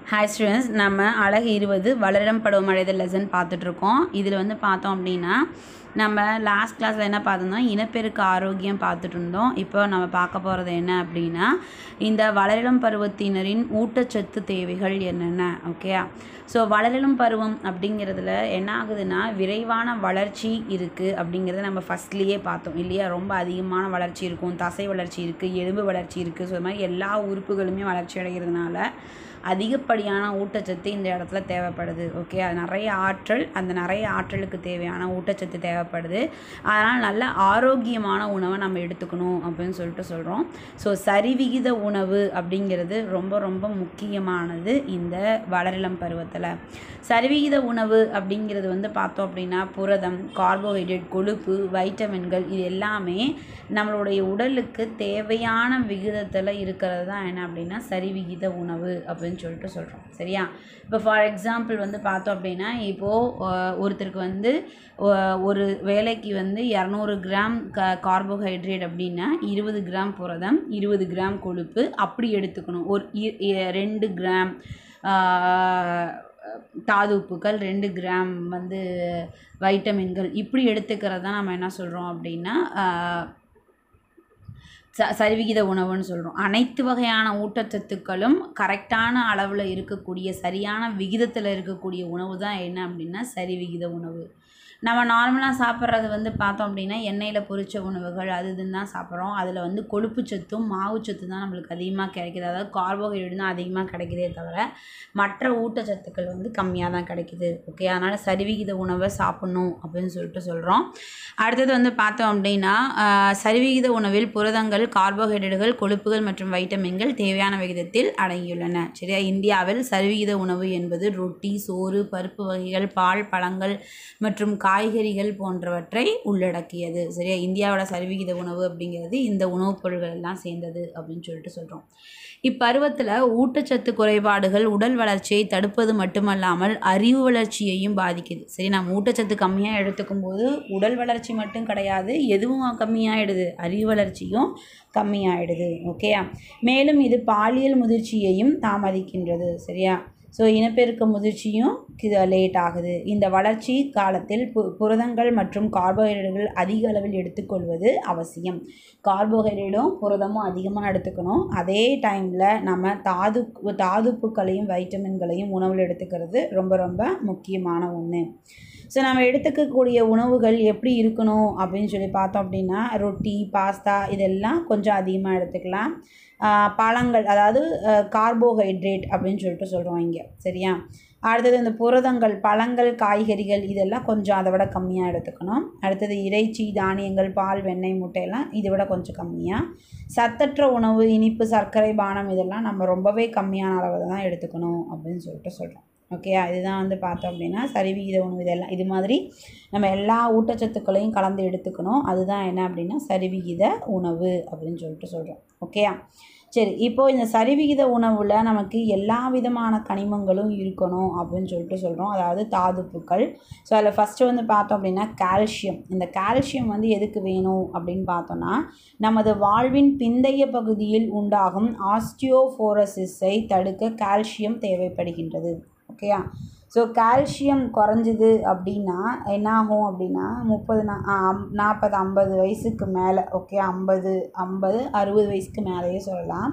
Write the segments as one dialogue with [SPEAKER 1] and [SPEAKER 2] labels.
[SPEAKER 1] hi students நம்ம அழகு இருபது வளரிடம் பருவம் அடைதல் லெசன் பார்த்துட்ருக்கோம் இதில் வந்து பார்த்தோம் அப்படின்னா நம்ம லாஸ்ட் கிளாஸில் என்ன பார்த்தோம்னா இனப்பெருக்க ஆரோக்கியம் பார்த்துட்டு இருந்தோம் இப்போ நம்ம பார்க்க போகிறது என்ன அப்படின்னா இந்த வளரிடம் பருவத்தினரின் ஊட்டச்சத்து தேவைகள் என்னென்ன ஓகேயா ஸோ வளரிடம் பருவம் அப்படிங்கிறதுல என்ன ஆகுதுன்னா விரைவான வளர்ச்சி இருக்குது அப்படிங்கிறத நம்ம ஃபஸ்ட்லேயே பார்த்தோம் இல்லையா ரொம்ப அதிகமான வளர்ச்சி இருக்கும் தசை வளர்ச்சி இருக்குது எலும்பு வளர்ச்சி இருக்குது ஸோ இது மாதிரி எல்லா உறுப்புகளுமே வளர்ச்சி அடைகிறதுனால அதிகப்படியான ஊட்டச்சத்து இந்த இடத்துல தேவைப்படுது ஓகே அது நிறைய ஆற்றல் அந்த நிறைய ஆற்றலுக்கு தேவையான ஊட்டச்சத்து தேவைப்படுது அதனால் நல்ல ஆரோக்கியமான உணவை நம்ம எடுத்துக்கணும் அப்படின்னு சொல்லிட்டு சொல்கிறோம் ஸோ சரிவிகித உணவு அப்படிங்கிறது ரொம்ப ரொம்ப முக்கியமானது இந்த வளரிளம் பருவத்தில் சரிவிகித உணவு அப்படிங்கிறது வந்து பார்த்தோம் அப்படின்னா புரதம் கார்போஹைட்ரேட் கொழுப்பு வைட்டமின்கள் இது எல்லாமே நம்மளுடைய உடலுக்கு தேவையான விகிதத்தில் இருக்கிறது தான் என்ன அப்படின்னா சரிவிகித உணவு அப்படின்னு சொல்லிட்டு சொல்கிறோம் சரியா இப்போ ஃபார் எக்ஸாம்பிள் வந்து பார்த்தோம் அப்படின்னா இப்போது ஒருத்தருக்கு வந்து ஒ- ஒரு வேலைக்கு வந்து இரநூறு கிராம் க கார்போஹைட்ரேட் அப்படின்னா இருபது கிராம் புரதம் இருபது கிராம் கொழுப்பு அப்படி எடுத்துக்கணும் ஒரு இ- இ- ரெண்டு கிராம் ஆஹ், தாதுப்புக்கள் ரெண்டு கிராம் வந்து வைட்டமின்கள் இப்படி எடுத்துக்கிறது தான் நம்ம என்ன சொல்கிறோம் அப்படின்னா ஆஹ், ச சரிவிகித உணவுன்னு சொல்கிறோம் அனைத்து வகையான ஊட்டச்சத்துக்களும் கரெக்டான அளவில் இருக்கக்கூடிய சரியான விகிதத்தில் இருக்கக்கூடிய உணவு தான் என்ன அப்படின்னா சரிவிகித உணவு நம்ம நார்மலாக சாப்பிட்றது வந்து பார்த்தோம் அப்படின்னா எண்ணெயில் பொரிச்ச உணவுகள் அது இதுன்னு தான் சாப்பிட்றோம் அதில் வந்து கொழுப்புச்சத்தும் மாவுச்சத்து தான் நம்மளுக்கு அதிகமாக கிடைக்குது அதாவது கார்போஹைட்ரேட் தான் அதிகமாக கிடைக்குதே தவிர மற்ற ஊட்டச்சத்துக்கள் வந்து கம்மியாக தான் கிடைக்குது ஓகே அதனால் சரிவிகித உணவை சாப்பிட்ணும் அப்படின்னு சொல்லிட்டு சொல்கிறோம் அடுத்தது வந்து பார்த்தோம் அப்படின்னா ஆஹ், சரிவிகித உணவில் புரதங்கள் கார்போஹைட்ரேட்டுகள் கொழுப்புகள் மற்றும் வைட்டமின்கள் தேவையான விகிதத்தில் அடங்கியுள்ளன சரியா இந்தியாவில் சரிவிகித உணவு என்பது ரொட்டி சோறு பருப்பு வகைகள் பால் பழங்கள் மற்றும் காய்கறிகள் போன்றவற்றை உள்ளடக்கியது சரியா இந்தியாவோட சரிவிகித உணவு அப்படிங்கிறது இந்த உணவுப் பொருட்கள் எல்லாம் சேர்ந்தது அப்படின்னு சொல்லிட்டு சொல்கிறோம் இப்பருவத்தில் ஊட்டச்சத்து குறைபாடுகள் உடல் வளர்ச்சியை தடுப்பது மட்டுமல்லாமல் அறிவு வளர்ச்சியையும் பாதிக்குது சரி நம்ம ஊட்டச்சத்து கம்மியாக எடுத்துக்கும் போது உடல் வளர்ச்சி மட்டும் கிடையாது எதுவும் கம்மியாயிடுது அறிவு வளர்ச்சியும் கம்மியாயிடுது ஓகேயா மேலும் இது பாலியல் முதிர்ச்சியையும் தாமதிக்கின்றது சரியா ஸோ இனப்பெருக்க முதிர்ச்சியும் இது லேட் ஆகுது இந்த வளர்ச்சி காலத்தில் பு புரதங்கள் மற்றும் கார்போஹைட்ரேட்டுகள் அதிக அளவில் எடுத்துக்கொள்வது அவசியம் கார்போஹைட்ரேட்டும் புரதமும் அதிகமாக எடுத்துக்கணும் அதே டைமில் நம்ம தாது தாதுப்புக்களையும் வைட்டமின்களையும் உணவில் எடுத்துக்கிறது ரொம்ப ரொம்ப முக்கியமான ஒன்று ஸோ நம்ம எடுத்துக்கக்கூடிய உணவுகள் எப்படி இருக்கணும் அப்படின்னு சொல்லி பார்த்தோம் அப்படின்னா ரொட்டி பாஸ்தா இதெல்லாம் கொஞ்சம் அதிகமாக எடுத்துக்கலாம் ஆஹ் பழங்கள் அதாவது கார்போஹைட்ரேட் அப்படின்னு சொல்லிட்டு சொல்கிறோம் இங்கே சரியா அடுத்தது இந்த புரதங்கள் பழங்கள் காய்கறிகள் இதெல்லாம் கொஞ்சம் அதை விட கம்மியாக எடுத்துக்கணும் அடுத்தது இறைச்சி தானியங்கள் பால் வெண்ணெய் முட்டையெல்லாம் இதை விட கொஞ்சம் கம்மியாக சத்தற்ற உணவு இனிப்பு சர்க்கரை பானம் இதெல்லாம் நம்ம ரொம்பவே கம்மியான அளவில் தான் எடுத்துக்கணும் அப்படின்னு சொல்லிட்டு சொல்கிறோம் ஓகேயா இதுதான் வந்து பார்த்தோம் அப்படின்னா சரிவிகித உணவு இதெல்லாம் இது மாதிரி நம்ம எல்லா ஊட்டச்சத்துக்களையும் கலந்து எடுத்துக்கணும் அதுதான் என்ன அப்படின்னா சரிவிகித உணவு அப்படின்னு சொல்லிட்டு சொல்கிறோம் ஓகேயா சரி இப்போது இந்த சரிவிகித உணவில் நமக்கு எல்லா விதமான கனிமங்களும் இருக்கணும் அப்படின்னு சொல்லிட்டு சொல்கிறோம் அதாவது தாதுப்புக்கள் ஸோ அதில் ஃபஸ்ட்டு வந்து பார்த்தோம் அப்படின்னா கால்சியம் இந்த கால்சியம் வந்து எதுக்கு வேணும் அப்படின்னு பார்த்தோன்னா நமது வாழ்வின் பிந்தைய பகுதியில் உண்டாகும் ஆஸ்டியோஃபோரசிஸை தடுக்க கால்சியம் தேவைப்படுகின்றது ஓகேயா ஸோ கால்சியம் குறைஞ்சிது அப்படின்னா என்ன ஆகும் அப்படின்னா முப்பது நா நாற்பது ஐம்பது வயசுக்கு மேலே ஓகே ஐம்பது ஐம்பது அறுபது வயசுக்கு மேலேயே சொல்லலாம்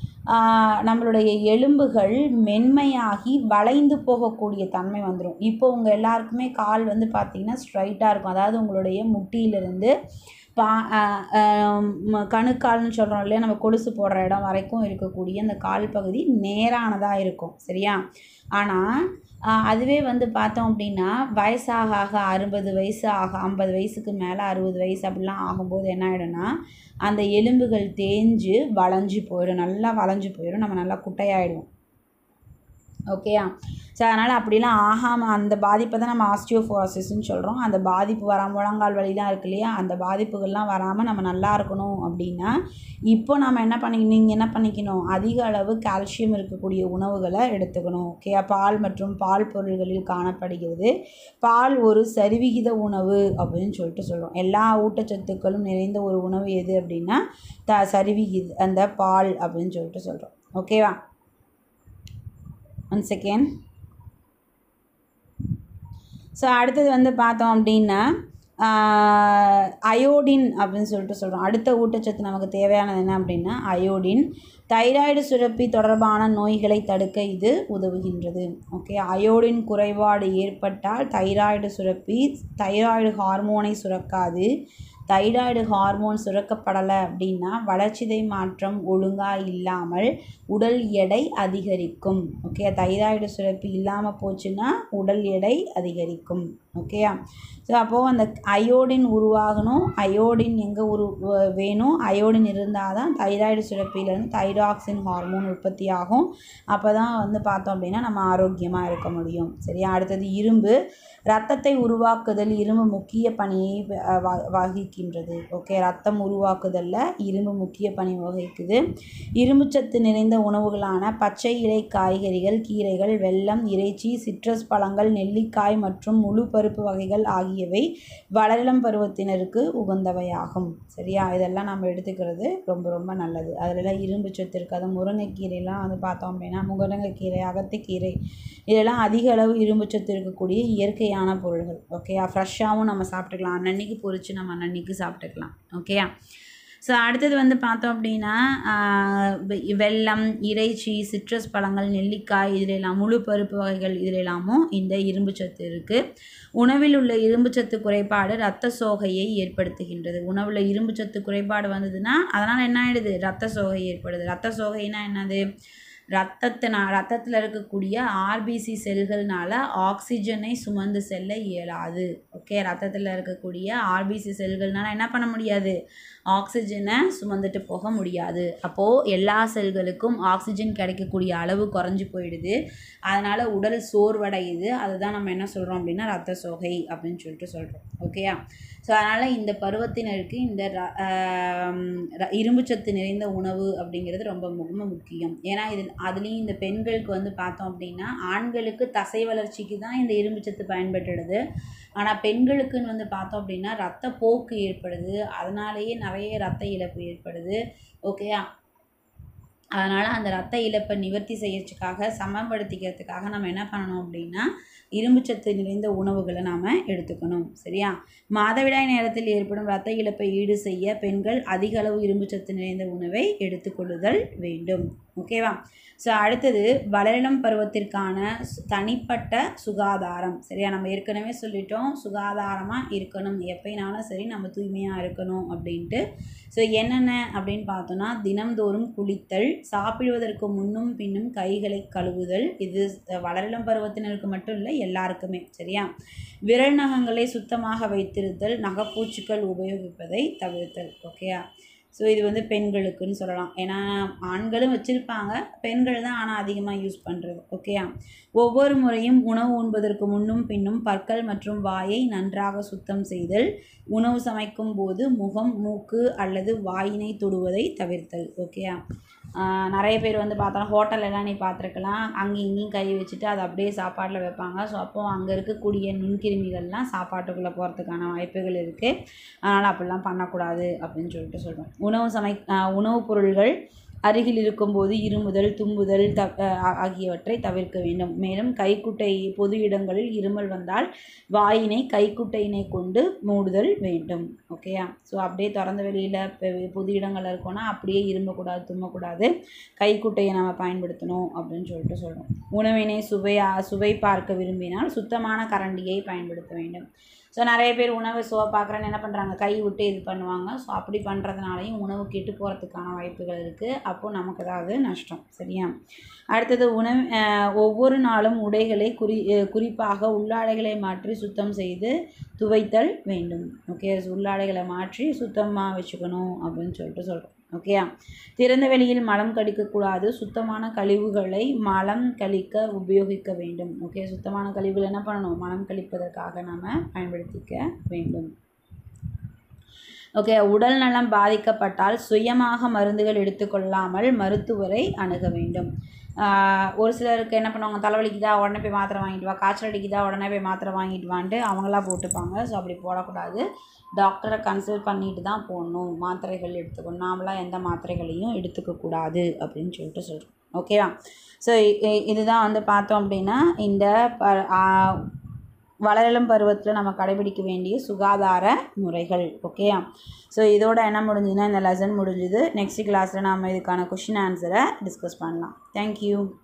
[SPEAKER 1] ஆஹ் நம்மளுடைய எலும்புகள் மென்மையாகி வளைந்து போகக்கூடிய தன்மை வந்துடும் இப்போ உங்கள் எல்லாருக்குமே கால் வந்து பார்த்திங்கன்னா ஸ்ட்ரைட்டாக இருக்கும் அதாவது உங்களுடைய முட்டியிலிருந்து பா ஆஹ் ஆஹ் ம- கணுக்கால்னு சொல்கிறோம் இல்லையா நம்ம கொலுசு போடுற இடம் வரைக்கும் இருக்கக்கூடிய அந்த கால் பகுதி நேரானதாக இருக்கும் சரியா ஆனால் அதுவே வந்து பார்த்தோம் அப்படின்னா வயசாக ஆக அறுபது வயசு ஆக ஐம்பது வயசுக்கு மேலே அறுபது வயசு அப்படிலாம் ஆகும்போது என்ன ஆகிடும்னா அந்த எலும்புகள் தேஞ்சு வளைஞ்சு போயிடும் நல்லா வளைஞ்சு போயிடும் நம்ம நல்லா குட்டையாயிடுவோம் ஓகேயா ஸோ அதனால் அப்படிலாம் ஆகாமல் அந்த பாதிப்பை தான் நம்ம ஆஸ்டியோஃபோரோசிஸ்ன்னு சொல்கிறோம் அந்த பாதிப்பு வராமல் முழங்கால் வலிலாம் இருக்கு இல்லையா அந்த பாதிப்புகள்லாம் வராமல் நம்ம நல்லா இருக்கணும் அப்படின்னா இப்போ நம்ம என்ன பண்ணி நீங்கள் என்ன பண்ணிக்கணும் அதிக அளவு கால்சியம் இருக்கக்கூடிய உணவுகளை எடுத்துக்கணும் ஓகே பால் மற்றும் பால் பொருள்களில் காணப்படுகிறது பால் ஒரு சரிவிகித உணவு அப்படின்னு சொல்லிட்டு சொல்கிறோம் எல்லா ஊட்டச்சத்துக்களும் நிறைந்த ஒரு உணவு எது அப்படின்னா த சரிவிகித அந்த பால் அப்படின்னு சொல்லிட்டு சொல்கிறோம் ஓகேவா ஒன் செகண்ட் ஸோ அடுத்தது வந்து பார்த்தோம் அப்படின்னா அயோடின் அப்படின்னு சொல்லிட்டு சொல்கிறோம் அடுத்த ஊட்டச்சத்து நமக்கு தேவையானது என்ன அப்படின்னா அயோடின் தைராய்டு சுரப்பி தொடர்பான நோய்களை தடுக்க இது உதவுகின்றது ஓகே அயோடின் குறைபாடு ஏற்பட்டால் தைராய்டு சுரப்பி தைராய்டு ஹார்மோனை சுரக்காது தைராய்டு ஹார்மோன் சுரக்கப்படலை அப்படின்னா வளர்ச்சிதை மாற்றம் ஒழுங்காக இல்லாமல் உடல் எடை அதிகரிக்கும் ஓகே தைராய்டு சுரப்பி இல்லாமல் போச்சுன்னா உடல் எடை அதிகரிக்கும் ஓகேயா ஸோ அப்போது அந்த அயோடின் உருவாகணும் அயோடின் எங்கே உரு வ- வேணும் அயோடின் இருந்தால் தான் தைராய்டு சுரப்பியிலேருந்து தைராக்சின் ஹார்மோன் உற்பத்தி ஆகும் அப்போ தான் வந்து பார்த்தோம் அப்படின்னா நம்ம ஆரோக்கியமாக இருக்க முடியும் சரியா அடுத்தது இரும்பு ரத்தத்தை உருவாக்குதல் இரும்பு முக்கிய பணியை வ- வ- வகிக்கின்றது ஓகே ரத்தம் உருவாக்குதலில் இரும்பு முக்கிய பணி வகிக்குது இரும்புச்சத்து நிறைந்த உணவுகளான பச்சை இலை காய்கறிகள் கீரைகள் வெல்லம் இறைச்சி சிட்ரஸ் பழங்கள் நெல்லிக்காய் மற்றும் முழு பருப்பு வகைகள் ஆகியவை வளரிளம் பருவத்தினருக்கு உகந்தவையாகும் சரியா இதெல்லாம் நம்ம எடுத்துக்கிறது ரொம்ப ரொம்ப நல்லது அதிலலாம் இரும்பு சத்து இருக்குது அது முருங்கைக்கீரைலாம் வந்து பார்த்தோம் அப்படின்னா முருங்கைக்கீரை அகத்திக்கீரை இதெல்லாம் அதிக அளவு இரும்பு சத்து இருக்கக்கூடிய இயற்கையான பொருள்கள் ஓகேயா ஃப்ரெஷ்ஷாகவும் நம்ம சாப்பிட்டுக்கலாம் அன்னன்னைக்கு பொரித்து நம்ம அன்னன்னைக்கு சாப்பிட்டுக்கலாம் ஓகேயா ஸோ அடுத்தது வந்து பார்த்தோம் அப்படின்னா ஆஹ் வெ- வெல்லம் இறைச்சி சிட்ரஸ் பழங்கள் நெல்லிக்காய் இதில் எல்லாம் முழு பருப்பு வகைகள் இதில் எல்லாமும் இந்த இரும்பு சத்து இருக்குது உணவில் உள்ள இரும்பு சத்து குறைபாடு இரத்த சோகையை ஏற்படுத்துகின்றது உணவில் இரும்பு சத்து குறைபாடு வந்ததுன்னா அதனால் என்ன ஆயிடுது இரத்த சோகை ஏற்படுது இரத்த சோகைனா என்னது ரத்தத்தினா ரத்தத்தில் இருக்கக்கூடிய ஆர்பிசி செல்கள்னால ஆக்சிஜனை சுமந்து செல்ல இயலாது ஓகே ரத்தத்தில் இருக்கக்கூடிய ஆர்பிசி செல்கள்னால என்ன பண்ண முடியாது ஆக்சிஜனை சுமந்துட்டு போக முடியாது அப்போது எல்லா செல்களுக்கும் ஆக்சிஜன் கிடைக்கக்கூடிய அளவு குறைஞ்சி போயிடுது அதனால் உடல் சோர்வடையுது அதுதான் நம்ம என்ன சொல்கிறோம் அப்படின்னா ரத்த சோகை அப்படின்னு சொல்லிட்டு சொல்கிறோம் ஓகேயா ஸோ அதனால் இந்த பருவத்தினருக்கு இந்த ர- ஆம், ர- இரும்புச்சத்து நிறைந்த உணவு அப்படிங்கிறது ரொம்ப ரொம்ப முக்கியம் ஏன்னா இது அதுலேயும் இந்த பெண்களுக்கு வந்து பார்த்தோம் அப்படின்னா ஆண்களுக்கு தசை வளர்ச்சிக்கு தான் இந்த இரும்புச்சத்து பயன்பட்டுடுது ஆனால் பெண்களுக்குன்னு வந்து பார்த்தோம் அப்படின்னா ரத்த போக்கு ஏற்படுது அதனாலேயே நிறைய ரத்த இழப்பு ஏற்படுது ஓகேயா அதனால் அந்த ரத்த இழப்பை நிவர்த்தி செய்யறதுக்காக சமப்படுத்திக்கிறதுக்காக நம்ம என்ன பண்ணணும் அப்படின்னா இரும்புச்சத்து நிறைந்த உணவுகளை நாம் எடுத்துக்கணும் சரியா மாதவிடாய் நேரத்தில் ஏற்படும் இரத்த இழப்பை ஈடு செய்ய பெண்கள் அதிக அளவு இரும்புச்சத்து நிறைந்த உணவை எடுத்துக்கொள்ளுதல் வேண்டும் ஓகேவா ஸோ அடுத்தது வளரிளம் பருவத்திற்கான சு- தனிப்பட்ட சுகாதாரம் சரியா நம்ம ஏற்கனவே சொல்லிட்டோம் சுகாதாரமாக இருக்கணும் எப்பயினாலும் சரி நம்ம தூய்மையாக இருக்கணும் அப்படின்ட்டு ஸோ என்னென்ன அப்படின்னு பார்த்தோன்னா தினம்தோறும் குளித்தல் சாப்பிடுவதற்கு முன்னும் பின்னும் கைகளை கழுவுதல் இது அஹ், வளரிளம் பருவத்தினருக்கு மட்டும் இல்லை எல்லாருக்குமே சரியா விரல் நகங்களை சுத்தமாக வைத்திருத்தல் நகைப்பூச்சுக்கள் உபயோகிப்பதை தவிர்த்தல் ஓகேயா ஸோ இது வந்து பெண்களுக்குன்னு சொல்லலாம் ஏன்னா ஆண்களும் வச்சுருப்பாங்க பெண்கள் தான் ஆனால் அதிகமாக யூஸ் பண்ணுறது ஓகேயா ஒவ்வொரு முறையும் உணவு உண்பதற்கு முன்னும் பின்னும் பற்கள் மற்றும் வாயை நன்றாக சுத்தம் செய்தல் உணவு சமைக்கும் போது முகம் மூக்கு அல்லது வாயினை தொடுவதை தவிர்த்தல் ஓகேயா ஆஹ் நிறைய பேர் வந்து பார்த்தா ஹோட்டலெல்லாம் நீ பார்த்துருக்கலாம் அங்கேயும் இங்கேயும் கை வச்சுட்டு அதை அப்படியே சாப்பாட்டில் வைப்பாங்க ஸோ அப்போது அங்கே இருக்கக்கூடிய நுண்கிருமிகள்லாம் சாப்பாட்டுக்குள்ளே போகிறதுக்கான வாய்ப்புகள் இருக்குது அதனால் அப்படிலாம் பண்ணக்கூடாது அப்படின்னு சொல்லிட்டு சொல்கிறோம் உணவு சமை ஆஹ் உணவுப் பொருள்கள் அருகில் இருக்கும்போது இருமுதல் தும்புதல் த ஆ- ஆகியவற்றை தவிர்க்க வேண்டும் மேலும் கைக்குட்டை பொது இடங்களில் இருமல் வந்தால் வாயினை கைக்குட்டையினை கொண்டு மூடுதல் வேண்டும் ஓகேயா ஸோ அப்படியே திறந்த வெளியில் பொது இடங்களில் இருக்கோன்னா அப்படியே இரும்பக்கூடாது தும்மக்கூடாது கைக்குட்டையை நம்ம பயன்படுத்தணும் அப்படின்னு சொல்லிட்டு சொல்கிறோம் உணவினை சுவையா சுவை பார்க்க விரும்பினால் சுத்தமான கரண்டியை பயன்படுத்த வேண்டும் ஸோ நிறைய பேர் உணவை சுவை பார்க்குறேன்னு என்ன பண்ணுறாங்க கை விட்டு இது பண்ணுவாங்க ஸோ அப்படி பண்ணுறதுனாலையும் உணவு கெட்டு போகிறதுக்கான வாய்ப்புகள் இருக்குது அப்போது நமக்கு ஏதாவது நஷ்டம் சரியா அடுத்தது உணவு அஹ், ஒவ்வொரு நாளும் உடைகளை குறி அஹ், குறிப்பாக உள்ளாடைகளை மாற்றி சுத்தம் செய்து துவைத்தல் வேண்டும் ஓகே உள்ளாடைகளை மாற்றி சுத்தமாக வச்சுக்கணும் அப்படின்னு சொல்லிட்டு சொல்கிறோம் ஓகேயா திறந்த வெளியில் மலம் கழிக்கக்கூடாது சுத்தமான கழிவுகளை மலம் கழிக்க உபயோகிக்க வேண்டும் ஓகே சுத்தமான கழிவுகள் என்ன பண்ணணும் மலம் கழிப்பதற்காக நாம் பயன்படுத்திக்க வேண்டும் ஓகே உடல் நலம் பாதிக்கப்பட்டால் சுயமாக மருந்துகள் எடுத்துக்கொள்ளாமல் மருத்துவரை அணுக வேண்டும் ஆஹ் ஒரு சிலருக்கு என்ன பண்ணுவாங்க தலைவலிக்குதா உடனே போய் மாத்திரை வாங்கிட்டு வா காய்ச்சல் அடிக்குதா உடனே போய் மாத்திரை வாங்கிட்டு வான்ட்டு அவங்களா போட்டுப்பாங்க ஸோ அப்படி போடக்கூடாது டாக்டரை கன்சல்ட் பண்ணிட்டு தான் போடணும் மாத்திரைகள் எடுத்துக்கணும் நாமளாம் எந்த மாத்திரைகளையும் எடுத்துக்கக்கூடாது அப்படின்னு சொல்லிட்டு சொல்கிறோம் ஓகேவா ஸோ இதுதான் வந்து பார்த்தோம் அப்படின்னா இந்த ப ஆ, வளரிளம் பருவத்தில் நம்ம கடைபிடிக்க வேண்டிய சுகாதார முறைகள் ஓகேயா ஸோ இதோட என்ன முடிஞ்சுதுன்னா இந்த லெசன் முடிஞ்சுது நெக்ஸ்ட் கிளாஸில் நம்ம இதுக்கான கொஷின் ஆன்சரை டிஸ்கஸ் பண்ணலாம் தேங்க்யூ